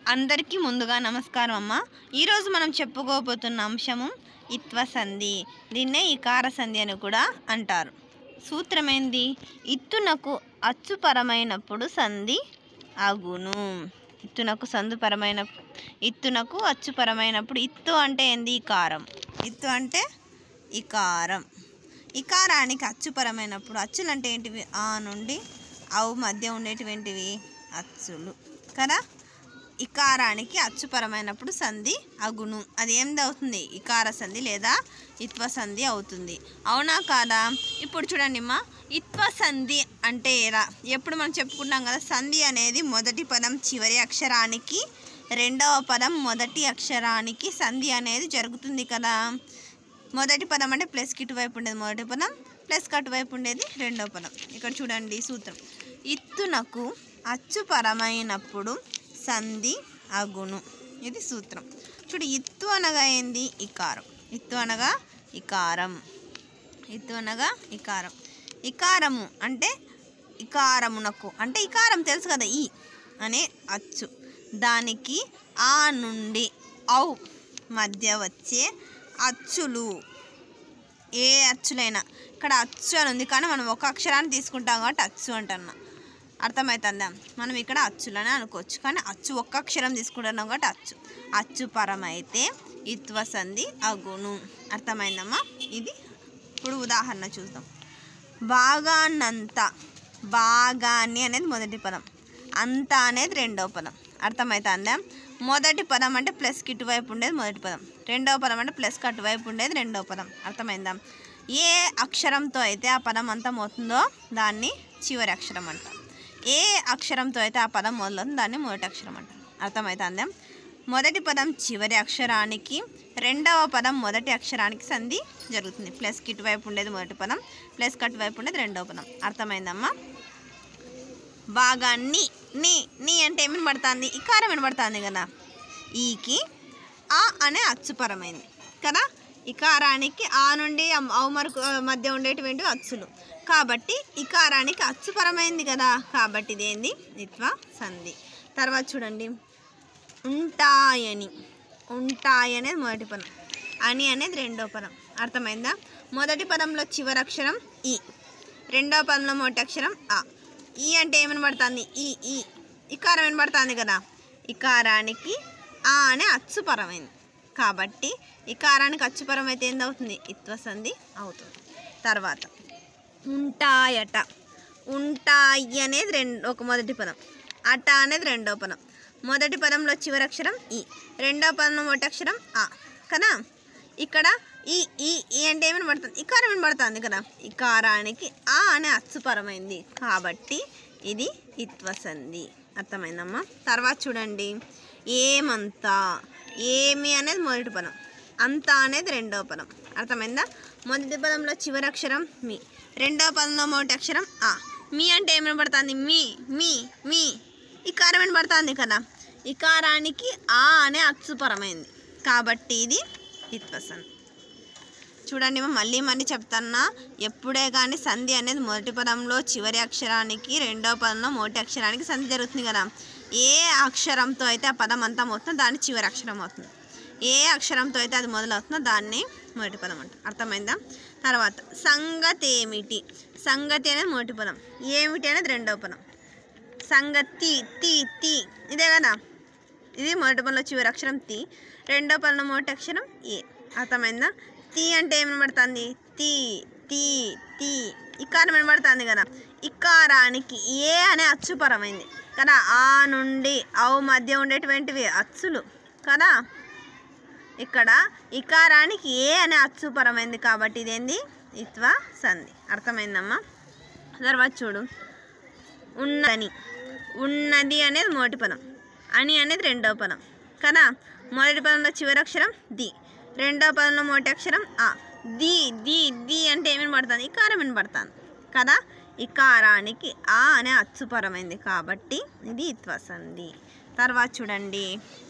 అందరికీ ముందుగా నమస్కారం అమ్మ ఈరోజు మనం చెప్పుకోబోతున్న అంశము ఇత్వ సంధి దీన్నే ఇకార సంధి అని కూడా అంటారు సూత్రం ఏంది ఇత్తునకు అచ్చుపరమైనప్పుడు సంధి అగును ఇత్తునకు సందుపరమైన ఇత్తునకు అచ్చుపరమైనప్పుడు ఇత్తు అంటే ఏంది ఇకారం ఇత్తు అంటే ఇకారం ఇకారానికి అచ్చుపరమైనప్పుడు అచ్చులు అంటే ఏంటివి ఆ నుండి అవు మధ్య ఉండేటువంటివి అచ్చులు కదా ఇకారానికి అచ్చుపరమైనప్పుడు సంధి అగును అది ఏంది అవుతుంది ఇకార సంధి లేదా ఇత్వ సంధి అవుతుంది అవునా కాదా ఇప్పుడు చూడండి అమ్మా ఇత్వ సంధి అంటే ఎలా ఎప్పుడు మనం చెప్పుకుంటాం కదా సంధి అనేది మొదటి పదం చివరి అక్షరానికి రెండవ పదం మొదటి అక్షరానికి సంధి అనేది జరుగుతుంది కదా మొదటి పదం అంటే ప్లస్కి ఇటువైపు ఉండేది మొదటి పదం ప్లస్కి అటువైపు ఉండేది రెండవ పదం ఇక్కడ చూడండి సూత్రం ఇత్తునకు అచ్చుపరమైనప్పుడు సంధి అగును ఇది సూత్రం చూడు ఇత్తు అనగా ఏంది ఇకారం ఇత్తు అనగా ఇకారం ఇత్తు అనగా ఇకారం ఇకారము అంటే ఇకారమునకు అంటే ఇకారం తెలుసు కదా ఈ అనే అచ్చు దానికి ఆ నుండి ఔ మధ్య వచ్చే అచ్చులు ఏ అచ్చులైనా ఇక్కడ అచ్చు అని ఉంది కానీ మనం ఒక అక్షరాన్ని తీసుకుంటాం కాబట్టి అచ్చు అంటున్నా అర్థమవుతుందా మనం ఇక్కడ అచ్చులని అనుకోవచ్చు కానీ అచ్చు ఒక్క అక్షరం తీసుకుంటున్నాం కాబట్టి అచ్చు అచ్చు పరమైతే ఇత్వ సంధి అగును అర్థమైందమ్మా ఇది ఇప్పుడు ఉదాహరణ చూద్దాం బాగానంత బాగాన్ని అనేది మొదటి పదం అంత అనేది రెండవ పదం అర్థమవుతుందా మొదటి పదం అంటే ప్లస్కి ఇటువైపు ఉండేది మొదటి పదం రెండవ పదం అంటే ప్లస్కి అటువైపు ఉండేది రెండవ పదం అర్థమైందా ఏ అక్షరంతో అయితే ఆ పదం అంతం అవుతుందో దాన్ని చివరి అక్షరం అంటాం ఏ అక్షరంతో అయితే ఆ పదం మొదలవుతుందో దాన్ని మొదటి అక్షరం అంటాం అర్థమవుతుందా మొదటి పదం చివరి అక్షరానికి రెండవ పదం మొదటి అక్షరానికి సంధి జరుగుతుంది ప్లస్కి ఇటువైపు ఉండేది మొదటి పదం ప్లస్కి అటువైపు ఉండేది రెండవ పదం అర్థమైందమ్మా బాగా నీ నీ నీ అంటే ఏమని పడుతుంది ఇకారం వినబడుతుంది కదా ఈకి ఆ అనే అచ్చుపరమైంది కదా ఇకారానికి ఆ నుండి అమ్- ఔమరకు మధ్య ఉండేటువంటి అచ్చులు కాబట్టి ఇకారానికి అచ్చుపరమైంది కదా కాబట్టి ఇదేంది ఇత్వ సంధి తర్వాత చూడండి ఉంటాయని ఉంటాయి అనేది మొదటి పదం అని అనేది రెండో పదం అర్థమైందా మొదటి పదంలో చివరి అక్షరం ఈ రెండో పదంలో మొదటి అక్షరం ఆ ఈ అంటే ఏమని పడుతుంది ఈ ఈ ఇకారం ఏమని పడుతుంది కదా ఇకారానికి ఆ అనే అచ్చుపరమైంది కాబట్టి ఇకారానికి అచ్చుపరం అయితే ఏందవుతుంది ఇత్వ సంధి అవుతుంది తర్వాత ఉంటాయట ఉంటాయి అనేది రెండు ఒక మొదటి పదం అట అనేది రెండో పదం మొదటి పదంలో చివరి అక్షరం ఈ రెండో పదంలో మొదటి అక్షరం ఆ కదా ఇక్కడ ఈ ఈ ఈ అంటే ఏమని పడుతుంది ఇకారం ఏమని పడుతుంది కదా ఇకారానికి ఆ అనే అచ్చుపరమైంది కాబట్టి ఇది ఇత్వ సంధి అర్థమైందమ్మా తర్వాత చూడండి ఏమంతా ఏమి అనేది మొదటి పదం అంత అనేది రెండవ పదం అర్థమైందా మొదటి పదంలో చివరి అక్షరం మీ రెండవ పదంలో మొదటి అక్షరం ఆ మీ అంటే ఏమని పడుతుంది మీ మీ మీ ఇకారం ఏమని పడుతుంది కదా ఇకారానికి ఆ అనే అచ్చుపరమైంది కాబట్టి ఇది ఇత్వసన్ చూడండి మా మళ్ళీ మళ్ళీ చెప్తున్నా ఎప్పుడే కానీ సంధి అనేది మొదటి పదంలో చివరి అక్షరానికి రెండవ పదంలో మొదటి అక్షరానికి సంధి జరుగుతుంది కదా ఏ అక్షరంతో అయితే ఆ పదం అంతా అవుతుందో దాన్ని చివరి అక్షరం అవుతుంది ఏ అక్షరంతో అయితే అది మొదలవుతుందో దాన్ని మొదటి పదం అంటాం అర్థమైందా తర్వాత సంగతి ఏమిటి సంగతి అనేది మొదటి పదం ఏమిటి అనేది రెండవ పదం సంగతి తి తి ఇదే కదా ఇది మొదటి పదంలో చివరి అక్షరం తి రెండో పదంలో మొదటి అక్షరం ఏ అర్థమైందా తి అంటే ఏమని పడుతుంది తి తి తి ఇకారం వినబడుతుంది కదా ఇకారానికి ఏ అనే అచ్చుపరమైంది కదా ఆ నుండి ఔ మధ్య ఉండేటువంటివి అచ్చులు కదా ఇక్కడ ఇకారానికి ఏ అనే అచ్చుపరమైంది కాబట్టి ఇదేంది ఇత్వ సంధి అర్థమైందమ్మా తర్వాత చూడు ఉన్నదని ఉన్నది అనేది మొదటి పదం అని అనేది రెండవ పదం కదా మొదటి పదంలో చివరి అక్షరం ది రెండవ పదంలో మొదటి అక్షరం ఆ ది ది ది అంటే ఏమని పడుతుంది ఇకారం వినపడుతుంది కదా ఇకారానికి ఆ అనే అచ్చుపరమైంది కాబట్టి ఇది ఇత్వసంది తర్వాత చూడండి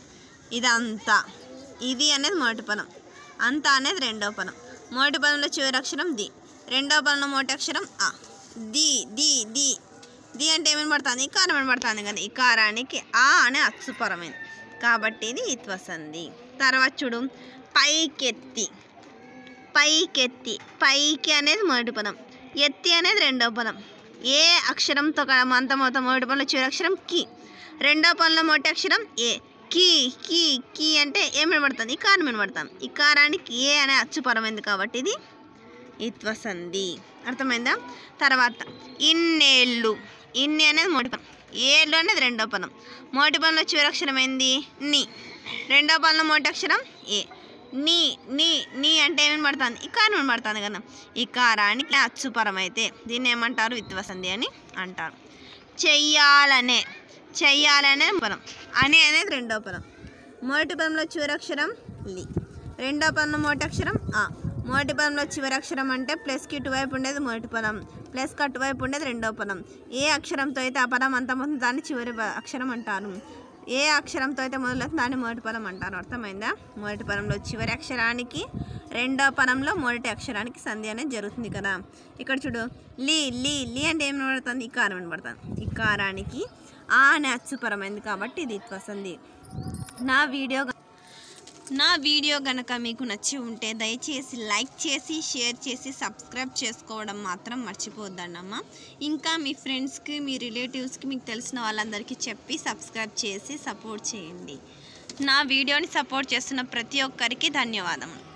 ఇదంతా ఇది అనేది మొదటి పదం అంత అనేది రెండవ పదం మొదటి పదంలో చివరి అక్షరం ది రెండవ పదంలో మొదటి అక్షరం ఆ ది ది ది ది అంటే ఏమని పడుతుంది ఇకారం అని పడుతుంది కదా ఇకారానికి ఆ అనే అచ్చుపరమైంది కాబట్టి ఇది ఇత్వసంధి తర్వాత చూడు పైకెత్తి పైకెత్తి పైకి అనేది మొదటి పదం ఎత్తి అనేది రెండో పదం ఏ అక్షరంతో అంతమవుతాం మొదటి పదంలో చివరి అక్షరం కి రెండో పదంలో మొదటి అక్షరం ఏ కీ కీ కీ అంటే ఏమని పడుతుంది ఇకారం అని పడుతుంది ఇకారానికి ఏ అనే అచ్చుపరమైంది కాబట్టి ఇది ఇత్వసంధి అర్థమైందా తర్వాత ఇన్నేళ్ళు ఇన్ని అనేది మొదటి పదం ఏళ్ళు అనేది రెండో పదం మొదటి పదంలో చివరి అక్షరం ఏంది ని రెండో పదంలో మొదటి అక్షరం ఏ నీ నీ నీ అంటే ఏమని పడుతుంది ఇకారం పడుతుంది కదా ఇకారానికి అచ్చుపరం అయితే దీన్ని ఏమంటారు విత్వసంధి అని అంటారు చెయ్యాలనే చెయ్యాలనే పదం అనే అనేది రెండో పదం మొదటి పదంలో చివరి అక్షరం లి రెండో పదంలో మొదటి అక్షరం ఆ మొదటి పదంలో చివరి అక్షరం అంటే ప్లస్కి ఇటువైపు ఉండేది మొదటి పదం ప్లస్కి అటువైపు ఉండేది రెండో పదం ఏ అక్షరంతో అయితే ఆ పదం అంత మొదటి దాన్ని చివరి ప- అక్షరం అంటారు ఏ అక్షరంతో అయితే మొదలవుతుంది దాన్ని మొదటి పదం అంటారు అర్థమైందా మొదటి పదంలో చివరి అక్షరానికి రెండో పదంలో మొదటి అక్షరానికి సంధి అనేది జరుగుతుంది కదా ఇక్కడ చూడు లీ లీ లీ అంటే ఏం పడుతుంది ఇకారం అని పడుతుంది ఇకారానికి ఆ అనే అచ్చుపరమైంది కాబట్టి ఇది ఇత్వసంధి నా వీడియో గ- నా వీడియో గనక మీకు నచ్చి ఉంటే దయచేసి లైక్ చేసి షేర్ చేసి సబ్స్క్రైబ్ చేసుకోవడం మాత్రం మర్చిపోద్దన్నమ్మా ఇంకా మీ ఫ్రెండ్స్కి మీ రిలేటివ్స్కి మీకు తెలిసిన వాళ్ళందరికీ చెప్పి సబ్స్క్రైబ్ చేసి సపోర్ట్ చేయండి నా వీడియోని సపోర్ట్ చేస్తున్న ప్రతి ఒక్కరికి ధన్యవాదములు